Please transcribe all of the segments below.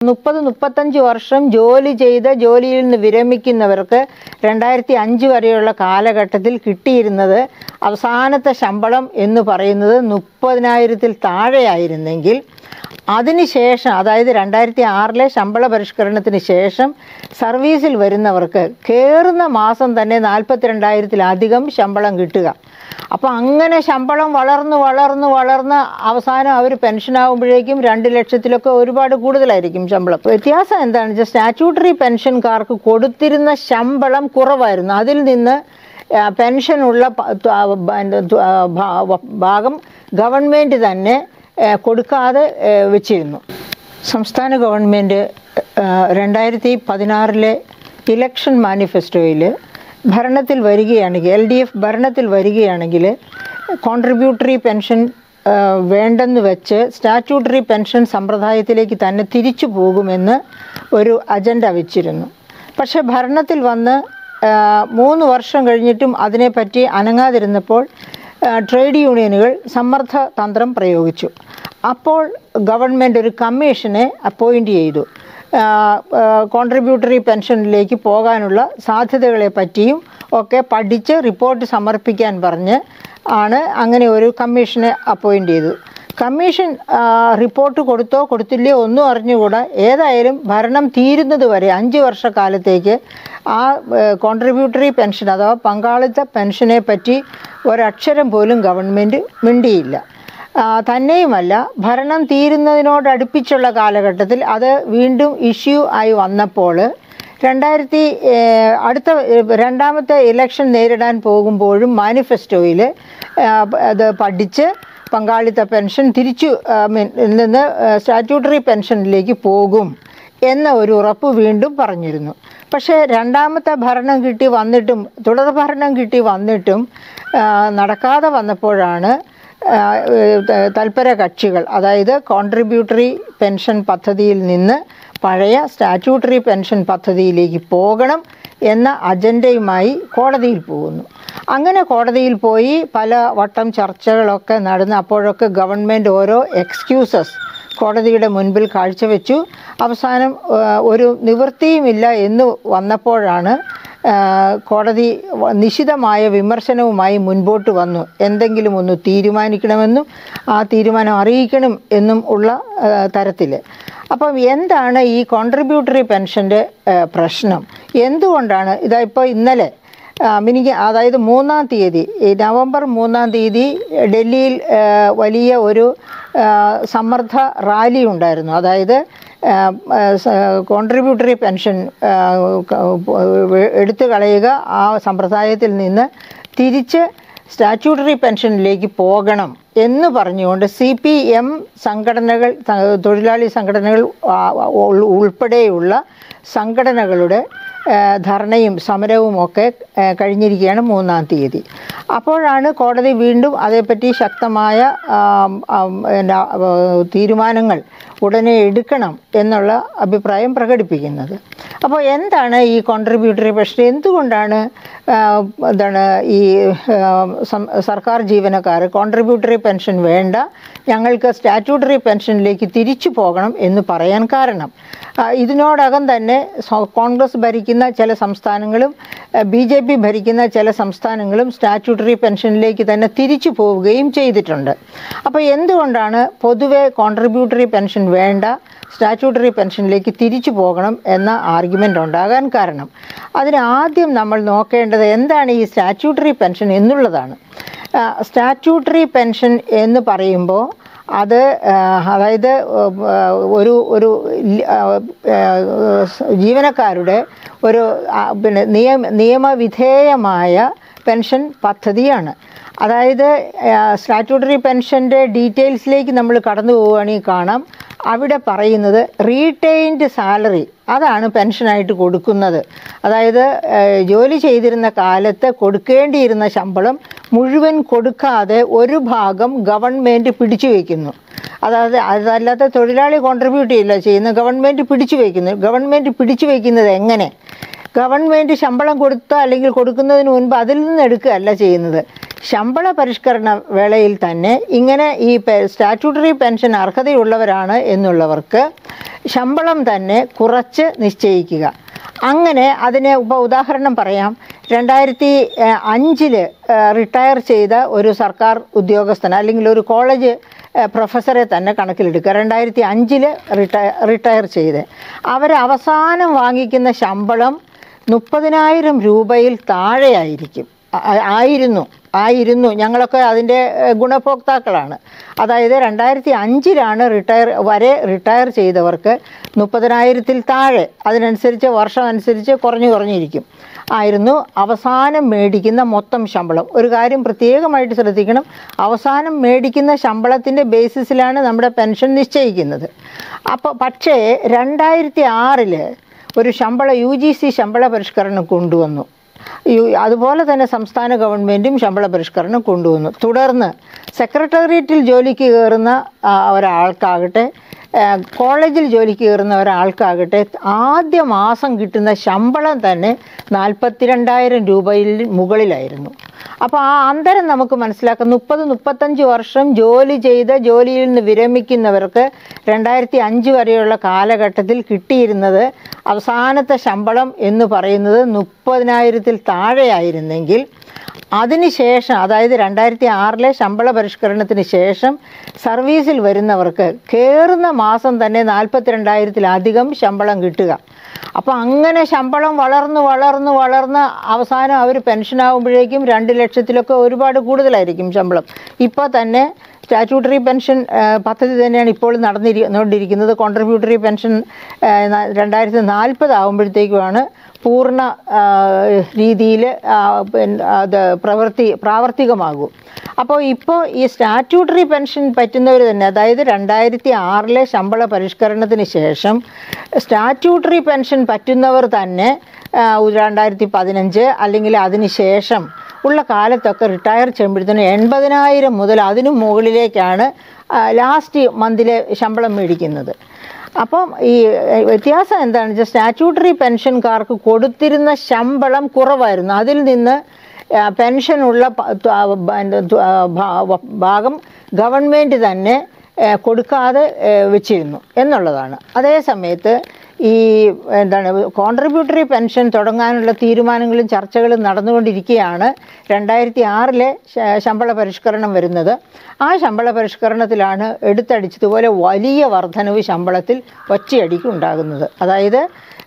മുപ്പത് മുപ്പത്തഞ്ച് വർഷം ജോലി ചെയ്ത് ജോലിയിൽ നിന്ന് വിരമിക്കുന്നവർക്ക് രണ്ടായിരത്തി അഞ്ച് വരെയുള്ള കാലഘട്ടത്തിൽ കിട്ടിയിരുന്നത് അവസാനത്തെ ശമ്പളം എന്ന് പറയുന്നത് മുപ്പതിനായിരത്തിൽ താഴെയായിരുന്നെങ്കിൽ അതിനുശേഷം അതായത് രണ്ടായിരത്തി ആറിലെ ശമ്പള പരിഷ്കരണത്തിന് ശേഷം സർവീസിൽ വരുന്നവർക്ക് കയറുന്ന മാസം തന്നെ നാൽപ്പത്തിരണ്ടായിരത്തിലധികം ശമ്പളം കിട്ടുക അപ്പോൾ അങ്ങനെ ശമ്പളം വളർന്ന് വളർന്ന് വളർന്ന് അവസാനം അവർ പെൻഷനാകുമ്പോഴേക്കും രണ്ട് ലക്ഷത്തിലൊക്കെ ഒരുപാട് കൂടുതലായിരിക്കും ശമ്പളം വ്യത്യാസം എന്താണെന്ന് വെച്ചാൽ സ്റ്റാറ്റ്യൂട്ടറി പെൻഷൻകാർക്ക് കൊടുത്തിരുന്ന ശമ്പളം കുറവായിരുന്നു അതിൽ നിന്ന് ആ, പെൻഷനുള്ള പ- ത- ആ, ബ- ത- ആ, ഭാ- ഭാഗം ഗവൺമെൻറ് തന്നെ ആ, കൊടുക്കാതെ ആ, വെച്ചിരുന്നു സംസ്ഥാന ഗവൺമെൻറ് രണ്ടായിരത്തി പതിനാറിലെ ഇലക്ഷൻ മാനിഫെസ്റ്റോയിൽ ഭരണത്തിൽ വരികയാണെങ്കിൽ എൽ ഡി എഫ് ഭരണത്തിൽ വരികയാണെങ്കിൽ കോൺട്രിബ്യൂട്ടറി പെൻഷൻ ആ, വേണ്ടെന്ന് വെച്ച് സ്റ്റാറ്റ്യൂട്ടറി പെൻഷൻ സമ്പ്രദായത്തിലേക്ക് തന്നെ തിരിച്ചു പോകുമെന്ന് ഒരു അജണ്ട വെച്ചിരുന്നു പക്ഷേ ഭരണത്തിൽ വന്ന് ആ, മൂന്ന് വർഷം കഴിഞ്ഞിട്ടും അതിനെപ്പറ്റി അനങ്ങാതിരുന്നപ്പോൾ ആ, ട്രേഡ് യൂണിയനുകൾ സമ്മർദ്ദ തന്ത്രം പ്രയോഗിച്ചു അപ്പോൾ ഗവൺമെൻറ് ഒരു കമ്മീഷനെ അപ്പോയിൻ്റ് ചെയ്തു കോൺട്രിബ്യൂട്ടറി പെൻഷനിലേക്ക് പോകാനുള്ള സാധ്യതകളെ പറ്റിയും ഒക്കെ പഠിച്ച് റിപ്പോർട്ട് സമർപ്പിക്കാൻ പറഞ്ഞ് ആണ് അങ്ങനെ ഒരു കമ്മീഷനെ അപ്പോയിൻ്റ് ചെയ്തത് കമ്മീഷൻ ആ, റിപ്പോർട്ട് കൊടുത്തോ കൊടുത്തില്ലയോ ഒന്നും അറിഞ്ഞുകൂടാ ഏതായാലും ഭരണം തീരുന്നത് വരെ അഞ്ച് വർഷക്കാലത്തേക്ക് ആ കോൺട്രിബ്യൂട്ടറി പെൻഷൻ അഥവാ പങ്കാളിത്ത പെൻഷനെ പറ്റി ഒരക്ഷരം പോലും ഗവൺമെൻറ് മിണ്ടിയില്ല ആ, തന്നെയുമല്ല ഭരണം തീരുന്നതിനോടടുപ്പിച്ചുള്ള കാലഘട്ടത്തിൽ അത് വീണ്ടും ഇഷ്യൂ ആയി വന്നപ്പോൾ രണ്ടായിരത്തി ഏഹ്, അടുത്ത ഏഹ്, രണ്ടാമത്തെ ഇലക്ഷൻ നേരിടാൻ പോകുമ്പോഴും മാനിഫെസ്റ്റോയിൽ അത് പഠിച്ച് പങ്കാളിത്ത പെൻഷൻ തിരിച്ചു ആ, മീൻ, നിന്ന് സ്റ്റാറ്റ്യൂട്ടറി പെൻഷനിലേക്ക് പോകും എന്ന ഒരു ഉറപ്പ് വീണ്ടും പറഞ്ഞിരുന്നു പക്ഷേ രണ്ടാമത്തെ ഭരണം കിട്ടി വന്നിട്ടും തുടർ ഭരണം കിട്ടി വന്നിട്ടും ആ, നടക്കാതെ വന്നപ്പോഴാണ് ആ, ഏഹ്, തൽപര കക്ഷികൾ അതായത് കോൺട്രിബ്യൂട്ടറി പെൻഷൻ പദ്ധതിയിൽ നിന്ന് പഴയ സ്റ്റാറ്റ്യൂട്ടറി പെൻഷൻ പദ്ധതിയിലേക്ക് പോകണം എന്ന അജണ്ടയുമായി കോടതിയിൽ പോകുന്നു അങ്ങനെ കോടതിയിൽ പോയി പല വട്ടം ചർച്ചകളൊക്കെ നടന്ന് അപ്പോഴൊക്കെ ഗവൺമെൻറ് ഓരോ എക്സ്ക്യൂസസ് കോടതിയുടെ മുൻപിൽ കാഴ്ചവെച്ചു അവസാനം ആ, ഒരു നിവൃത്തിയുമില്ല എന്ന് വന്നപ്പോഴാണ് ആ, കോടതി വ- നിശിതമായ വിമർശനവുമായി മുൻപോട്ട് വന്നു എന്തെങ്കിലും ഒന്ന് തീരുമാനിക്കണമെന്നും ആ തീരുമാനം അറിയിക്കണം എന്നും ഉള്ള തരത്തിൽ അപ്പം എന്താണ് ഈ കോൺട്രിബ്യൂട്ടറി പെൻഷൻ്റെ പ്രശ്നം എന്തുകൊണ്ടാണ് ഇതാ ഇപ്പോൾ ഇന്നലെ ആ, മിനിക്ക് അതായത് മൂന്നാം തീയതി ഈ നവംബർ മൂന്നാം തീയതി ഡൽഹിയിൽ ആ, വലിയ ഒരു ആ, സമ്മർദ്ദ റാലി ഉണ്ടായിരുന്നു അതായത് കോൺട്രിബ്യൂട്ടറി പെൻഷൻ ആ, ക- എടുത്തു കളയുക ആ സമ്പ്രദായത്തിൽ നിന്ന് തിരിച്ച് സ്റ്റാറ്റ്യൂട്ടറി പെൻഷനിലേക്ക് പോകണം എന്ന് പറഞ്ഞുകൊണ്ട് സി പി എം സംഘടനകൾ ത- തൊഴിലാളി സംഘടനകൾ ആ, ഉൾ- ഉൾപ്പെടെയുള്ള സംഘടനകളുടെ ആ, ധർണയും സമരവും ഒക്കെ ആ, കഴിഞ്ഞിരിക്കുകയാണ് മൂന്നാം തീയതി അപ്പോഴാണ് കോടതി വീണ്ടും അതേപ്പറ്റി ശക്തമായ ആം, ആം, എന്നാ, ആ, തീരുമാനങ്ങൾ ഉടനെ എടുക്കണം എന്നുള്ള അഭിപ്രായം പ്രകടിപ്പിക്കുന്നത് അപ്പോൾ എന്താണ് ഈ കോൺട്രിബ്യൂട്ടറി പെൻഷൻ എന്തുകൊണ്ടാണ് ആ, എന്താണ് ഈ ആ, സം- സർക്കാർ ജീവനക്കാർ കോൺട്രിബ്യൂട്ടറി പെൻഷൻ വേണ്ട ഞങ്ങൾക്ക് സ്റ്റാറ്റ്യൂട്ടറി പെൻഷനിലേക്ക് തിരിച്ചു പോകണം എന്ന് പറയാൻ കാരണം ആ, ഇതിനോടകം തന്നെ സോ- കോൺഗ്രസ് ഭരിക്കുന്ന ചില സംസ്ഥാനങ്ങളും ബി ജെ പി ഭരിക്കുന്ന ചില സംസ്ഥാനങ്ങളും സ്റ്റാറ്റ്യൂട്ടറി പെൻഷനിലേക്ക് തന്നെ തിരിച്ചു പോവുകയും ചെയ്തിട്ടുണ്ട് അപ്പോൾ എന്തുകൊണ്ടാണ് പൊതുവെ കോൺട്രിബ്യൂട്ടറി പെൻഷൻ വേണ്ട സ്റ്റാറ്റ്യൂട്ടറി പെൻഷനിലേക്ക് തിരിച്ചു പോകണം എന്ന ആർഗ്യുമെൻ്റ് ഉണ്ടാകാൻ കാരണം അതിന് ആദ്യം നമ്മൾ നോക്കേണ്ടത് എന്താണ് ഈ സ്റ്റാറ്റ്യൂട്ടറി പെൻഷൻ എന്നുള്ളതാണ് സ്റ്റാറ്റ്യൂട്ടറി പെൻഷൻ എന്ന് പറയുമ്പോൾ അത് ആ, അതായത് ആ, ഒരു ഒരു ലി- ആ, ആ, ജീവനക്കാരുടെ ഒരു ആ, പിന്നെ നിയമ നിയമവിധേയമായ പെൻഷൻ പദ്ധതിയാണ് അതായത് സ്റ്റാറ്റ്യൂട്ടറി പെൻഷൻ്റെ ഡീറ്റെയിൽസിലേക്ക് നമ്മൾ കടന്നു പോവുകയാണെങ്കിൽ കാണാം അവിടെ പറയുന്നത് റീറ്റെയിൻഡ് സാലറി അതാണ് പെൻഷനായിട്ട് കൊടുക്കുന്നത് അതായത് ഏഹ്, ജോലി ചെയ്തിരുന്ന കാലത്ത് കൊടുക്കേണ്ടിയിരുന്ന ശമ്പളം മുഴുവൻ കൊടുക്കാതെ ഒരു ഭാഗം ഗവൺമെൻറ് പിടിച്ചു വയ്ക്കുന്നു അതായത് അതല്ലാത്ത തൊഴിലാളി കോൺട്രിബ്യൂട്ട് ചെയ്യില്ല ചെയ്യുന്ന ഗവൺമെൻറ് പിടിച്ചു വയ്ക്കുന്നു ഗവൺമെൻറ് പിടിച്ചു വയ്ക്കുന്നത് എങ്ങനെ ഗവൺമെൻറ് ശമ്പളം കൊടുത്ത അല്ലെങ്കിൽ കൊടുക്കുന്നതിന് മുൻപ് അതിൽ നിന്ന് എടുക്കുകയല്ല ചെയ്യുന്നത് ശമ്പള പരിഷ്കരണ വേളയിൽ തന്നെ ഇങ്ങനെ ഈ സ്റ്റാറ്റ്യൂട്ടറി പെൻഷൻ അർഹതയുള്ളവരാണ് എന്നുള്ളവർക്ക് ശമ്പളം തന്നെ കുറച്ച് നിശ്ചയിക്കുക അങ്ങനെ അതിന് ഇപ്പോൾ ഉദാഹരണം പറയാം രണ്ടായിരത്തി അഞ്ചിൽ റിട്ടയർ ചെയ്ത ഒരു സർക്കാർ ഉദ്യോഗസ്ഥൻ അല്ലെങ്കിൽ ഒരു കോളേജ് ഏഹ്, പ്രൊഫസറെ തന്നെ കണക്കിലെടുക്കുക രണ്ടായിരത്തി അഞ്ചിൽ റിട്ടയർ റിട്ടയർ ചെയ്ത് അവർ അവസാനം വാങ്ങിക്കുന്ന ശമ്പളം മുപ്പതിനായിരം രൂപയിൽ താഴെയായിരിക്കും ആ- ആയിരുന്നു ആയിരുന്നു ഞങ്ങളൊക്കെ അതിൻ്റെ ഏഹ്, ഗുണഭോക്താക്കളാണ് അതായത് രണ്ടായിരത്തി അഞ്ചിലാണ് റിട്ടയർ വരെ റിട്ടയർ ചെയ്തവർക്ക് മുപ്പതിനായിരത്തിൽ താഴെ അതിനനുസരിച്ച് വർഷം അനുസരിച്ച് കുറഞ്ഞു കുറഞ്ഞിരിക്കും ആയിരുന്നു അവസാനം മേടിക്കുന്ന മൊത്തം ശമ്പളം ഒരു കാര്യം പ്രത്യേകമായിട്ട് ശ്രദ്ധിക്കണം അവസാനം മേടിക്കുന്ന ശമ്പളത്തിൻ്റെ ബേസിസിലാണ് നമ്മുടെ പെൻഷൻ നിശ്ചയിക്കുന്നത് അപ്പോൾ പക്ഷേ രണ്ടായിരത്തി ആറിൽ ഒരു ശമ്പള യു ജി സി ശമ്പള പരിഷ്കരണം കൊണ്ടുവന്നു യു- അതുപോലെ തന്നെ സംസ്ഥാന ഗവൺമെൻറ്റും ശമ്പള പരിഷ്കരണം കൊണ്ടുവന്നു തുടർന്ന് സെക്രട്ടേറിയറ്റിൽ ജോലിക്ക് കയറുന്ന ആ, ഒരാൾക്കാകട്ടെ ആ, കോളേജിൽ ജോലിക്ക് കയറുന്ന ഒരാൾക്കാകട്ടെ ആദ്യ മാസം കിട്ടുന്ന ശമ്പളം തന്നെ നാൽപ്പത്തിരണ്ടായിരം രൂപയിൽ മുകളിലായിരുന്നു അപ്പോൾ ആ അന്തരം നമുക്ക് മനസ്സിലാക്കാം മുപ്പത് മുപ്പത്തഞ്ച് വർഷം ജോലി ചെയ്ത് ജോലിയിൽ നിന്ന് വിരമിക്കുന്നവർക്ക് രണ്ടായിരത്തി അഞ്ച് വരെയുള്ള കാലഘട്ടത്തിൽ കിട്ടിയിരുന്നത് അവസാനത്തെ ശമ്പളം എന്ന് പറയുന്നത് മുപ്പതിനായിരത്തിൽ താഴെയായിരുന്നെങ്കിൽ അതിനുശേഷം അതായത് രണ്ടായിരത്തി ആറിലെ ശമ്പള പരിഷ്കരണത്തിന് ശേഷം സർവീസിൽ വരുന്നവർക്ക് കയറുന്ന മാസം തന്നെ നാൽപ്പത്തിരണ്ടായിരത്തിലധികം ശമ്പളം കിട്ടുക അപ്പോൾ അങ്ങനെ ശമ്പളം വളർന്ന് വളർന്ന് വളർന്ന് അവസാനം അവർ പെൻഷനാകുമ്പോഴേക്കും രണ്ട് ലക്ഷത്തിലൊക്കെ ഒരുപാട് കൂടുതലായിരിക്കും ശമ്പളം ഇപ്പോൾ തന്നെ സ്റ്റാറ്റ്യൂട്ടറി പെൻഷൻ ആ, പദ്ധതി തന്നെയാണ് ഇപ്പോൾ നടന്നിരിക്കുന്നത് കോൺട്രിബ്യൂട്ടറി പെൻഷൻ രണ്ടായിരത്തി നാൽപ്പത് ആകുമ്പോഴത്തേക്കുമാണ് പൂർണ്ണ രീതിയിൽ അത് പ്രവൃത്തി പ്രാവർത്തികമാകും അപ്പോൾ ഇപ്പോൾ ഈ സ്റ്റാറ്റ്യൂട്ടറി പെൻഷൻ പറ്റുന്നവർ തന്നെ അതായത് രണ്ടായിരത്തി ആറിലെ ശമ്പള പരിഷ്കരണത്തിന് ശേഷം സ്റ്റാറ്റ്യൂട്ടറി പെൻഷൻ പറ്റുന്നവർ തന്നെ ആ, രണ്ടായിരത്തി പതിനഞ്ച് അല്ലെങ്കിൽ അതിന് ശേഷം ഉള്ള കാലത്തൊക്കെ റിട്ടയർ ചെയ്യുമ്പോഴത്തേനും എൺപതിനായിരം മുതൽ അതിനു മുകളിലേക്കാണ് ലാസ്റ്റ് മന്തിലെ ശമ്പളം മേടിക്കുന്നത് അപ്പം ഈ എ, വ്യത്യാസം എന്താണെന്ന് വെച്ചാൽ സ്റ്റാറ്റ്യൂട്ടറി പെൻഷൻകാർക്ക് കൊടുത്തിരുന്ന ശമ്പളം കുറവായിരുന്നു അതിൽ നിന്ന് ആ, പെൻഷനുള്ള പ- ത- ആ, ബ- എന്ത് ത- ആ, ഭാ- ഭാഗം ഗവൺമെൻറ് തന്നെ ഏ, കൊടുക്കാതെ ഏ, വെച്ചിരുന്നു എന്നുള്ളതാണ് അതേ സമയത്ത് ഈ എന്താണ് കോൺട്രിബ്യൂട്ടറി പെൻഷൻ തുടങ്ങാനുള്ള തീരുമാനങ്ങളും ചർച്ചകളും നടന്നുകൊണ്ടിരിക്കുകയാണ് രണ്ടായിരത്തി ആറിലെ ശമ്പള പരിഷ്കരണം വരുന്നത് ആ ശമ്പള പരിഷ്കരണത്തിലാണ് എടുത്തടിച്ചതുപോലെ വലിയ വർധനവ് ശമ്പളത്തിൽ ഒറ്റയടിക്ക് ഉണ്ടാകുന്നത് അതായത്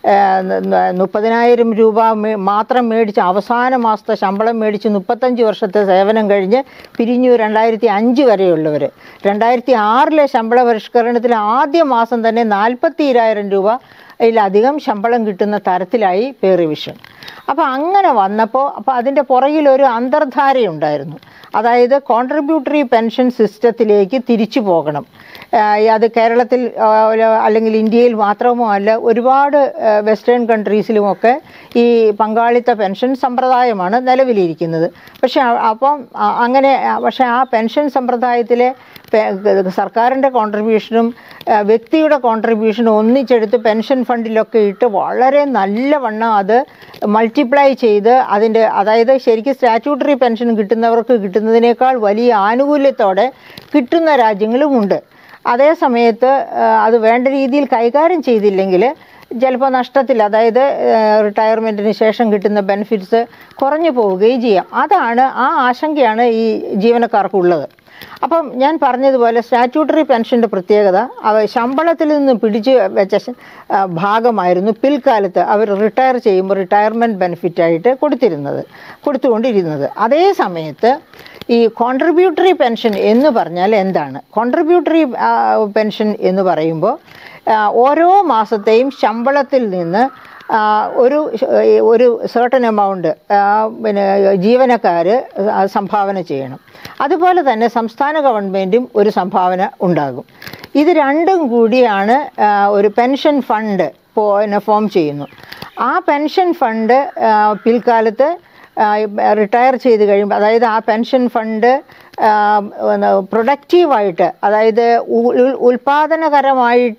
മുപ്പതിനായിരം രൂപ മേ- മാത്രം മേടിച്ച് അവസാന മാസത്തെ ശമ്പളം മേടിച്ച് മുപ്പത്തഞ്ച് വർഷത്തെ സേവനം കഴിഞ്ഞ് പിരിഞ്ഞു രണ്ടായിരത്തി അഞ്ച് വരെയുള്ളവർ രണ്ടായിരത്തി ആറിലെ ശമ്പള പരിഷ്കരണത്തിൽ ആദ്യ മാസം തന്നെ നാൽപ്പത്തിരായിരം രൂപ അതിലധികം ശമ്പളം കിട്ടുന്ന തരത്തിലായി പേ റിവിഷൻ അപ്പോൾ അങ്ങനെ വന്നപ്പോൾ അപ്പോൾ അതിൻ്റെ പുറകിൽ ഒരു അന്തർധാരയുണ്ടായിരുന്നു അതായത് കോൺട്രിബ്യൂട്ടറി പെൻഷൻ സിസ്റ്റത്തിലേക്ക് തിരിച്ചു പോകണം ആഹ് അത് കേരളത്തിൽ ആഹ് അല്ലെങ്കിൽ ഇന്ത്യയിൽ മാത്രമോ അല്ല ഒരുപാട് ആഹ് വെസ്റ്റേൺ കൺട്രീസിലുമൊക്കെ ഈ പങ്കാളിത്ത പെൻഷൻ സമ്പ്രദായമാണ് നിലവിലിരിക്കുന്നത് പക്ഷേ അ- അപ്പം അ- അങ്ങനെ അ- പക്ഷേ ആ പെൻഷൻ സമ്പ്രദായത്തിലെ പെ- സർക്കാരിൻ്റെ കോൺട്രിബ്യൂഷനും ആഹ് വ്യക്തിയുടെ കോൺട്രിബ്യൂഷനും ഒന്നിച്ചെടുത്ത് പെൻഷൻ ഫണ്ടിലൊക്കെ ഇട്ട് വളരെ നല്ലവണ്ണം അത് മൾട്ടിപ്ലൈ ചെയ്ത് അതിൻ്റെ അതായത് ശരിക്കും സ്റ്റാറ്റ്യൂട്ടറി പെൻഷൻ കിട്ടുന്നവർക്ക് കിട്ടുന്നതിനേക്കാൾ വലിയ ആനുകൂല്യത്തോടെ കിട്ടുന്ന രാജ്യങ്ങളുമുണ്ട് അതേ സമയത്ത് ആ, അത് വേണ്ട രീതിയിൽ കൈകാര്യം ചെയ്തില്ലെങ്കിൽ ചിലപ്പോൾ നഷ്ടത്തിൽ അതായത് റിട്ടയർമെൻറ്റിന് ശേഷം കിട്ടുന്ന ബെനിഫിറ്റ്സ് കുറഞ്ഞു പോവുകയും ചെയ്യാം അതാണ് ആ ആശങ്കയാണ് ഈ ജീവനക്കാർക്കുള്ളത് അപ്പം ഞാൻ പറഞ്ഞതുപോലെ സ്റ്റാറ്റ്യൂട്ടറി പെൻഷൻ്റെ പ്രത്യേകത അവ ശമ്പളത്തിൽ നിന്ന് പിടിച്ചു വെച്ച ശ- ആ, ഭാഗമായിരുന്നു പിൽക്കാലത്ത് അവർ റിട്ടയർ ചെയ്യുമ്പോൾ റിട്ടയർമെൻറ്റ് ബെനിഫിറ്റായിട്ട് കൊടുത്തിരുന്നത് കൊടുത്തുകൊണ്ടിരുന്നത് അതേ സമയത്ത് ഈ കോൺട്രിബ്യൂട്ടറി പെൻഷൻ എന്ന് പറഞ്ഞാൽ എന്താണ് കോൺട്രിബ്യൂട്ടറി പെൻഷൻ എന്ന് പറയുമ്പോൾ ആ, ഓരോ മാസത്തെയും ശമ്പളത്തിൽ നിന്ന് ആ, ഒരു ശ- ഒരു സർട്ടൻ എമൗണ്ട് പിന്നെ ജീവനക്കാർ സംഭാവന ചെയ്യണം അതുപോലെ തന്നെ സംസ്ഥാന ഗവൺമെൻറ്റും ഒരു സംഭാവന ഉണ്ടാകും ഇത് രണ്ടും കൂടിയാണ് ആ, ഒരു പെൻഷൻ ഫണ്ട് പിന്നെ ഫോം ചെയ്യുന്നു ആ പെൻഷൻ ഫണ്ട് ആ, പിൽക്കാലത്ത് റിട്ടയർ ചെയ്ത് കഴിയുമ്പോൾ അതായത് ആ പെൻഷൻ ഫണ്ട് പ്രൊഡക്റ്റീവായിട്ട് അതായത് ഉ- ഉൽ- ഉൽപാദനകരമായിട്ട്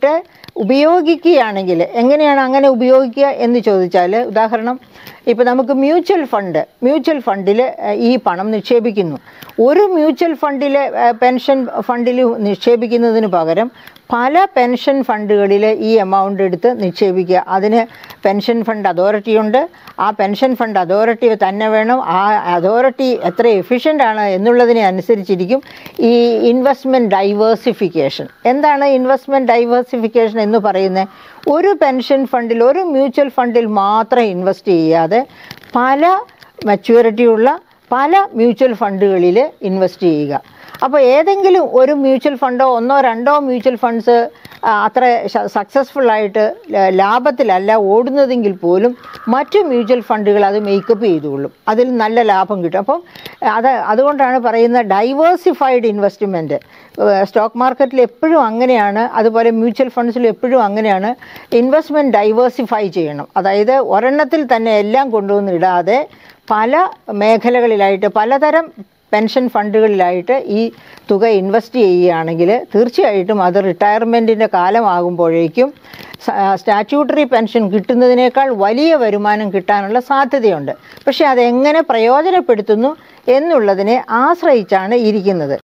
ഉപയോഗിക്കുകയാണെങ്കിൽ എങ്ങനെയാണ് അങ്ങനെ ഉപയോഗിക്കുക എന്ന് ചോദിച്ചാൽ ഉദാഹരണം ഇപ്പോൾ നമുക്ക് മ്യൂച്വൽ ഫണ്ട് മ്യൂച്വൽ ഫണ്ടിൽ ഈ പണം നിക്ഷേപിക്കുന്നു ഒരു മ്യൂച്വൽ ഫണ്ടിൽ പെൻഷൻ ഫണ്ടിൽ നിക്ഷേപിക്കുന്നതിന് പകരം പല പെൻഷൻ ഫണ്ടുകളിൽ ഈ എമൗണ്ട് എടുത്ത് നിക്ഷേപിക്കുക അതിന് പെൻഷൻ ഫണ്ട് അതോറിറ്റി ഉണ്ട് ആ പെൻഷൻ ഫണ്ട് അതോറിറ്റി തന്നെ വേണം ആ അതോറിറ്റി എത്ര എഫിഷ്യൻ്റ് ആണ് എന്നുള്ളതിനെ അനുസരിച്ചിരിക്കും ഈ ഇൻവെസ്റ്റ്മെൻറ്റ് ഡൈവേഴ്സിഫിക്കേഷൻ എന്താണ് ഇൻവെസ്റ്റ്മെൻറ്റ് ഡൈവേഴ്സിഫിക്കേഷൻ എന്ന് പറയുന്നത് ഒരു പെൻഷൻ ഫണ്ടിൽ ഒരു മ്യൂച്വൽ ഫണ്ടിൽ മാത്രം ഇൻവെസ്റ്റ് ചെയ്യാതെ പല മെച്യൂരിറ്റിയുള്ള പല മ്യൂച്വൽ ഫണ്ടുകളിൽ ഇൻവെസ്റ്റ് ചെയ്യുക അപ്പോൾ ഏതെങ്കിലും ഒരു മ്യൂച്വൽ ഫണ്ടോ ഒന്നോ രണ്ടോ മ്യൂച്വൽ ഫണ്ട്സ് അത്ര സക്സസ്ഫുൾ ആയിട്ട് ല- ലാഭത്തിലല്ല ഓടുന്നതെങ്കിൽ പോലും മറ്റു മ്യൂച്വൽ ഫണ്ടുകൾ അത് മേക്കപ്പ് ചെയ്തുകൊള്ളും അതിൽ നല്ല ലാഭം കിട്ടും അപ്പം അത് അതുകൊണ്ടാണ് പറയുന്നത് ഡൈവേഴ്സിഫൈഡ് ഇൻവെസ്റ്റ്മെൻറ്റ് സ്റ്റോക്ക് മാർക്കറ്റിൽ എപ്പോഴും അങ്ങനെയാണ് അതുപോലെ മ്യൂച്വൽ ഫണ്ട്സിൽ എപ്പോഴും അങ്ങനെയാണ് ഇൻവെസ്റ്റ്മെൻറ്റ് ഡൈവേഴ്സിഫൈ ചെയ്യണം അതായത് ഒരെണ്ണത്തിൽ തന്നെ എല്ലാം കൊണ്ടുവന്ന് ഇടാതെ പല മേഖലകളിലായിട്ട് പലതരം പെൻഷൻ ഫണ്ടുകളിലായിട്ട് ഈ തുക ഇൻവെസ്റ്റ് ചെയ്യുകയാണെങ്കിൽ തീർച്ചയായിട്ടും അത് റിട്ടയർമെൻറ്റിൻ്റെ കാലമാകുമ്പോഴേക്കും സ്റ്റാറ്റ്യൂട്ടറി പെൻഷൻ കിട്ടുന്നതിനേക്കാൾ വലിയ വരുമാനം കിട്ടാനുള്ള സാധ്യതയുണ്ട് പക്ഷേ അതെങ്ങനെ പ്രയോജനപ്പെടുത്തുന്നു എന്നുള്ളതിനെ ആശ്രയിച്ചാണ് ഇരിക്കുന്നത്